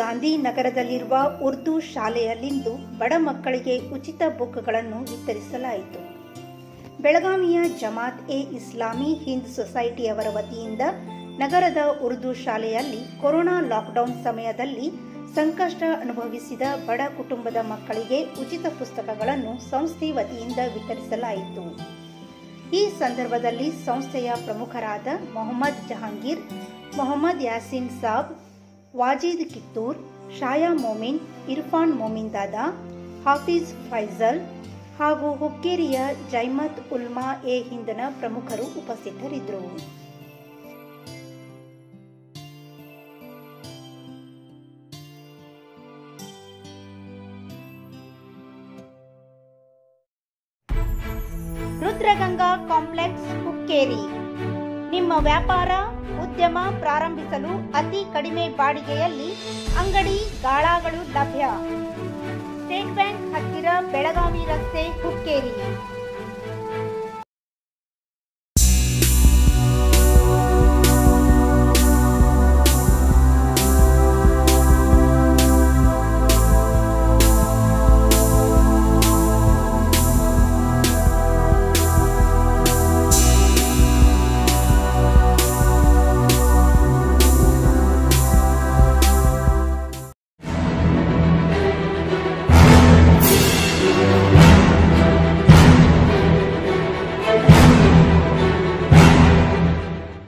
ಗಾಂಧಿನಗರದಲ್ಲಿರುವ ಉರ್ದು ಶಾಲೆಯಲ್ಲಿಂದು ಬಡ ಮಕ್ಕಳಿಗೆ ಉಚಿತ ಬುಕ್ಗಳನ್ನು ವಿತರಿಸಲಾಯಿತು ಬೆಳಗಾವಿಯ ಜಮಾತ್ ಎ ಇಸ್ಲಾಮಿ ಹಿಂದ್ ಸೊಸೈಟಿಯವರ ವತಿಯಿಂದ ನಗರದ ಉರ್ದು ಶಾಲೆಯಲ್ಲಿ ಕೊರೋನಾ ಲಾಕ್ಡೌನ್ ಸಮಯದಲ್ಲಿ ಸಂಕಷ್ಟ ಅನುಭವಿಸಿದ ಬಡ ಕುಟುಂಬದ ಮಕ್ಕಳಿಗೆ ಉಚಿತ ಪುಸ್ತಕಗಳನ್ನು ಸಂಸ್ಥೆ ವತಿಯಿಂದ ವಿತರಿಸಲಾಯಿತು ಈ ಸಂದರ್ಭದಲ್ಲಿ ಸಂಸ್ಥೆಯ ಪ್ರಮುಖರಾದ ಮೊಹಮ್ಮದ್ ಜಹಾಂಗೀರ್ ಮೊಹಮ್ಮದ್ ಯಾಸಿನ್ ಸಾಬ್ ವಾಜಿದ್ ಕಿತ್ತೂರ್ ಶಾಯಾ ಮೊಮಿನ್ ಇರ್ಫಾನ್ ಮೊಮಿನ್ ದಾದಾ ಹಾಫೀಜ್ ಫೈಜಲ್ ಹಾಗೂ ಹುಕ್ಕೇರಿಯ ಜೈಮತ್ ಉಲ್ಮಾ ಎ ಹಿಂದನ ಪ್ರಮುಖರು ಉಪಸ್ಥಿತರಿದ್ದರು ರುದ್ರಗಂಗಾ ಕಾಂಪ್ಲೆಕ್ಸ್ ಹುಕ್ಕೇರಿ ನಿಮ್ಮ ವ್ಯಾಪಾರ ಉದ್ಯಮ ಪ್ರಾರಂಭಿಸಲು ಅತಿ ಕಡಿಮೆ ಬಾಡಿಗೆಯಲ್ಲಿ ಅಂಗಡಿ ಗಾಳಾಗಳು ಲಭ್ಯ ಸ್ಟೇಟ್ ಬ್ಯಾಂಕ್ ಹತ್ತಿರ ಬೆಳಗಾವಿ ರಸ್ತೆ ಹುಕ್ಕೇರಿ